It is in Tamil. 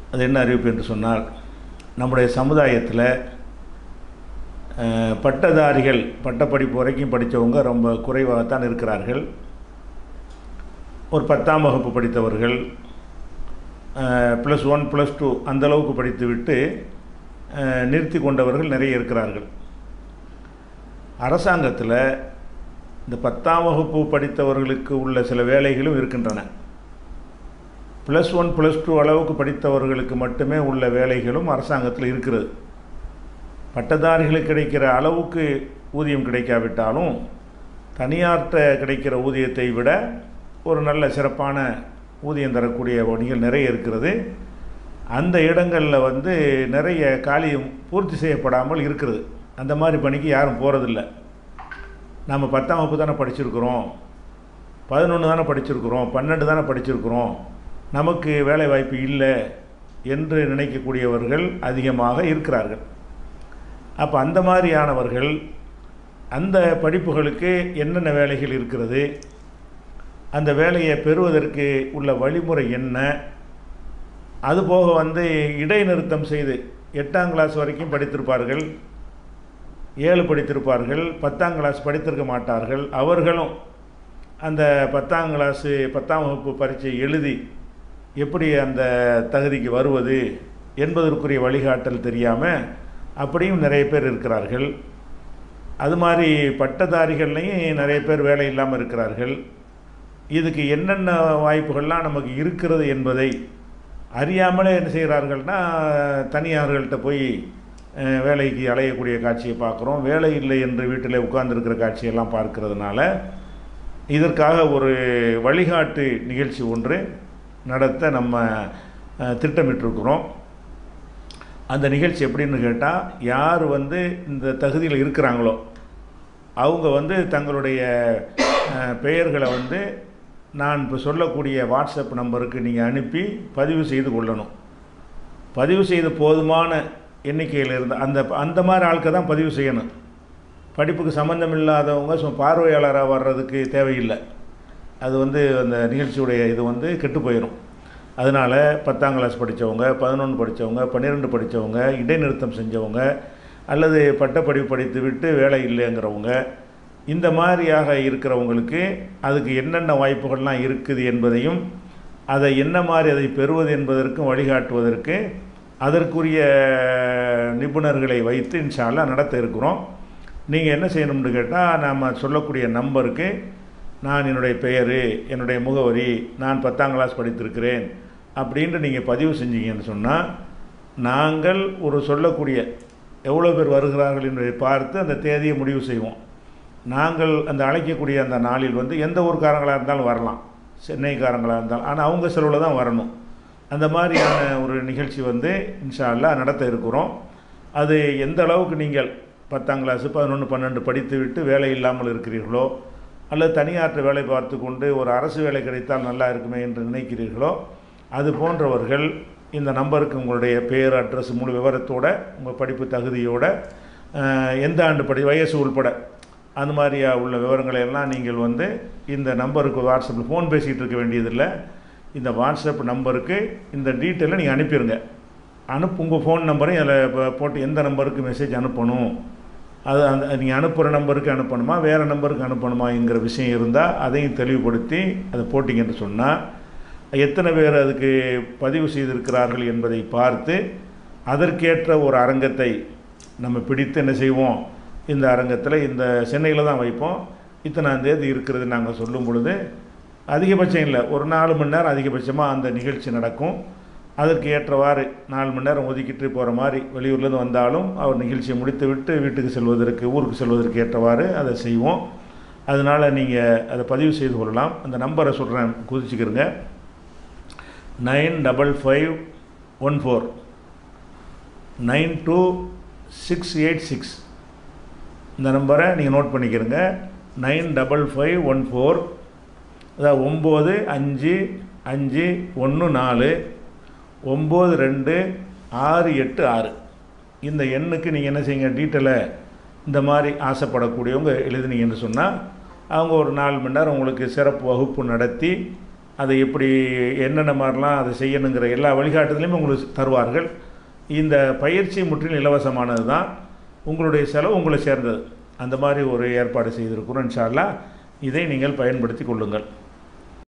அது என்ன அறிவிப்பு என்று சொன்னால் நம்முடைய சமுதாயத்தில் அஹ், பட்டதாரிகள் பட்டப்படிப்பு வரைக்கும் படித்தவங்க ரொம்ப குறைவாகத்தான் இருக்கிறார்கள் ஒரு பத்தாம் வகுப்பு படித்தவர்கள் ப்ளஸ் ஒன் ப்ளஸ் டூ அந்தளவுக்கு படித்துவிட்டு அஹ், நிறுத்தி கொண்டவர்கள் நிறைய இருக்கிறார்கள் அரசாங்கத்தில் இந்த பத்தாம் வகுப்பு படித்தவர்களுக்கு உள்ள சில வேலைகளும் இருக்கின்றன ப்ளஸ் ஒன் ப்ளஸ் டூ அளவுக்கு படித்தவர்களுக்கு மட்டுமே உள்ள வேலைகளும் அரசாங்கத்தில் இருக்கிறது பட்டதாரிகளுக்கு கிடைக்கிற அளவுக்கு ஊதியம் கிடைக்காவிட்டாலும் தனியார்கிட்ட கிடைக்கிற ஊதியத்தை விட ஒரு நல்ல சிறப்பான ஊதியம் தரக்கூடிய பணிகள் நிறைய இருக்கிறது அந்த இடங்களில் வந்து நிறைய காலியம் பூர்த்தி செய்யப்படாமல் இருக்கிறது அந்த மாதிரி பணிக்கு யாரும் போகிறதில்ல நம்ம பத்தாம் வகுப்பு தானே படிச்சிருக்கிறோம் பதினொன்று தானே படிச்சிருக்கிறோம் பன்னெண்டு தானே படிச்சிருக்கிறோம் நமக்கு வேலை வாய்ப்பு இல்லை என்று நினைக்கக்கூடியவர்கள் அதிகமாக இருக்கிறார்கள் அப்போ அந்த மாதிரியானவர்கள் அந்த படிப்புகளுக்கு என்னென்ன வேலைகள் இருக்கிறது அந்த வேலையை பெறுவதற்கு உள்ள வழிமுறை என்ன அதுபோக வந்து இடைநிறுத்தம் செய்து எட்டாம் கிளாஸ் வரைக்கும் படித்திருப்பார்கள் ஏழு படித்திருப்பார்கள் பத்தாம் கிளாஸ் படித்திருக்க மாட்டார்கள் அவர்களும் அந்த பத்தாம் கிளாஸு பத்தாம் வகுப்பு பரீட்சை எழுதி எப்படி அந்த தகுதிக்கு வருவது என்பதற்குரிய வழிகாட்டல் தெரியாமல் அப்படியும் நிறைய பேர் இருக்கிறார்கள் அது மாதிரி பட்டதாரிகள்லையும் நிறைய பேர் வேலை இல்லாமல் இருக்கிறார்கள் இதுக்கு என்னென்ன வாய்ப்புகள்லாம் நமக்கு இருக்கிறது என்பதை அறியாமலே என்ன செய்கிறார்கள்னா தனியார்கள்ட்ட போய் அஹ், வேலைக்கு அலையக்கூடிய காட்சியை பார்க்குறோம் வேலை இல்லை என்று வீட்டில் உட்கார்ந்துருக்கிற காட்சியெல்லாம் பார்க்கறதுனால இதற்காக ஒரு வழிகாட்டு நிகழ்ச்சி ஒன்று நடத்த நம்ம அஹ், திட்டமிட்டிருக்கிறோம் அந்த நிகழ்ச்சி எப்படின்னு கேட்டால் யார் வந்து இந்த தகுதியில் இருக்கிறாங்களோ அவங்க வந்து தங்களுடைய அஹ், பெயர்களை வந்து நான் இப்போ சொல்லக்கூடிய வாட்ஸ்அப் நம்பருக்கு நீங்கள் அனுப்பி பதிவு செய்து கொள்ளணும் பதிவு செய்த போதுமான எண்ணிக்கையில் இருந்த அந்த அந்த மாதிரி ஆட்கள் தான் பதிவு செய்யணும் படிப்புக்கு சம்மந்தம் இல்லாதவங்க சும்மா பார்வையாளராக வர்றதுக்கு தேவையில்லை அது வந்து அந்த நிகழ்ச்சியுடைய இது வந்து கெட்டு போயிடும் அதனால் பத்தாம் கிளாஸ் படித்தவங்க பதினொன்று படித்தவங்க பன்னிரெண்டு படித்தவங்க இடைநிறுத்தம் செஞ்சவங்க அல்லது பட்டப்படிப்பு படித்து விட்டு வேலை இல்லைங்கிறவங்க இந்த மாதிரியாக இருக்கிறவங்களுக்கு அதுக்கு என்னென்ன வாய்ப்புகள்லாம் இருக்குது என்பதையும் அதை என்ன மாதிரி அதை பெறுவது என்பதற்கும் வழிகாட்டுவதற்கு அதற்குரிய நிபுணர்களை வைத்து இன்ஷால்லா நடத்த இருக்கிறோம் நீங்கள் என்ன செய்யணும்னு கேட்டால் நாம் சொல்லக்கூடிய நம்பருக்கு நான் என்னுடைய பெயர் என்னுடைய முகவரி நான் பத்தாம் கிளாஸ் படித்திருக்கிறேன் அப்படின்ட்டு நீங்கள் பதிவு செஞ்சீங்கன்னு சொன்னால் நாங்கள் ஒரு சொல்லக்கூடிய எவ்வளோ பேர் வருகிறார்கள் என்பதை பார்த்து அந்த தேதியை முடிவு செய்வோம் நாங்கள் அந்த அழைக்கக்கூடிய அந்த நாளில் வந்து எந்த ஊர்க்காரங்களாக இருந்தாலும் வரலாம் சென்னைக்காரங்களாக இருந்தாலும் ஆனால் அவங்க செலவில் தான் வரணும் அந்த மாதிரியான ஒரு நிகழ்ச்சி வந்து இன்ஷா அல்லாஹ் நடத்த இருக்கிறோம் அது எந்த அளவுக்கு நீங்கள் பத்தாம் கிளாஸு பதினொன்று பன்னெண்டு படித்து விட்டு வேலை இல்லாமல் இருக்கிறீர்களோ அல்லது தனியாற்ற வேலை பார்த்து கொண்டு ஒரு அரசு வேலை கிடைத்தால் நல்லா இருக்குமே என்று நினைக்கிறீர்களோ அது போன்றவர்கள் இந்த நம்பருக்கு உங்களுடைய பேர் அட்ரஸ் முழு விவரத்தோட உங்கள் படிப்பு தகுதியோட அஹ், எந்த ஆண்டு படி வயசு உள்பட அந்த மாதிரியா உள்ள விவரங்களை எல்லாம் நீங்கள் வந்து இந்த நம்பருக்கு வாட்ஸ்அப்பில் ஃபோன் பேசிகிட்டு இருக்க வேண்டியதில்லை இந்த வாட்ஸ்அப் நம்பருக்கு இந்த டீட்டெயிலை நீங்கள் அனுப்பிடுங்க அனுப்பு உங்கள் ஃபோன் நம்பரையும் அதில் இப்போ போட்டு எந்த நம்பருக்கு மெசேஜ் அனுப்பணும் அது அந்த நீங்கள் அனுப்புகிற நம்பருக்கு அனுப்பணுமா வேறு நம்பருக்கு அனுப்பணுமாங்கிற விஷயம் இருந்தால் அதையும் தெளிவுபடுத்தி அதை போட்டிங்கன்னு சொன்னால் எத்தனை பேர் அதுக்கு பதிவு செய்திருக்கிறார்கள் என்பதை பார்த்து அதற்கேற்ற ஒரு அரங்கத்தை நம்ம பிடித்து என்ன செய்வோம் இந்த அரங்கத்தில் இந்த சென்னையில் தான் வைப்போம் இத்தனாம் தேதி இருக்கிறது நாங்கள் சொல்லும் பொழுது அதிகபட்சம் இல்லை ஒரு நாலு மணி நேரம் அதிகபட்சமாக அந்த நிகழ்ச்சி நடக்கும் அதற்கு ஏற்றவாறு நாலு மணி நேரம் ஒதுக்கிட்டு போகிற மாதிரி வெளியூர்லேருந்து வந்தாலும் அவர் நிகழ்ச்சியை முடித்து விட்டு வீட்டுக்கு செல்வதற்கு ஊருக்கு செல்வதற்கு ஏற்றவாறு அதை செய்வோம் அதனால் நீங்கள் அதை பதிவு செய்து கொள்ளலாம் அந்த நம்பரை சொல்கிறேன் குதிச்சுக்கிறங்க nine double five one four nine two six eight six இந்த நம்பரை நீங்கள் நோட் பண்ணிக்கிறங்க nine double five one four அதாவது ஒம்பது அஞ்சு அஞ்சு ஒன்று நாலு ஒம்பது ரெண்டு ஆறு எட்டு ஆறு இந்த எண்ணுக்கு நீங்கள் என்ன செய்யுங்க டீட்டெயிலை இந்த மாதிரி ஆசைப்படக்கூடியவங்க எழுதுனீங்கன்னு சொன்னால் அவங்க ஒரு நாலு மணி நேரம் உங்களுக்கு சிறப்பு வகுப்பு நடத்தி அதை எப்படி என்னென்ன மாதிரிலாம் அதை செய்யணுங்கிற எல்லா வழிகாட்டுதலையும் உங்களுக்கு தருவார்கள் இந்த பயிற்சி முற்றிலும் இலவசமானது தான் உங்களுடைய செலவு உங்களை சேர்ந்தது அந்த மாதிரி ஒரு ஏற்பாடு செய்திருக்கிறோம் இன்ஷா அல்லாஹ் இதை நீங்கள் பயன்படுத்தி கொள்ளுங்கள்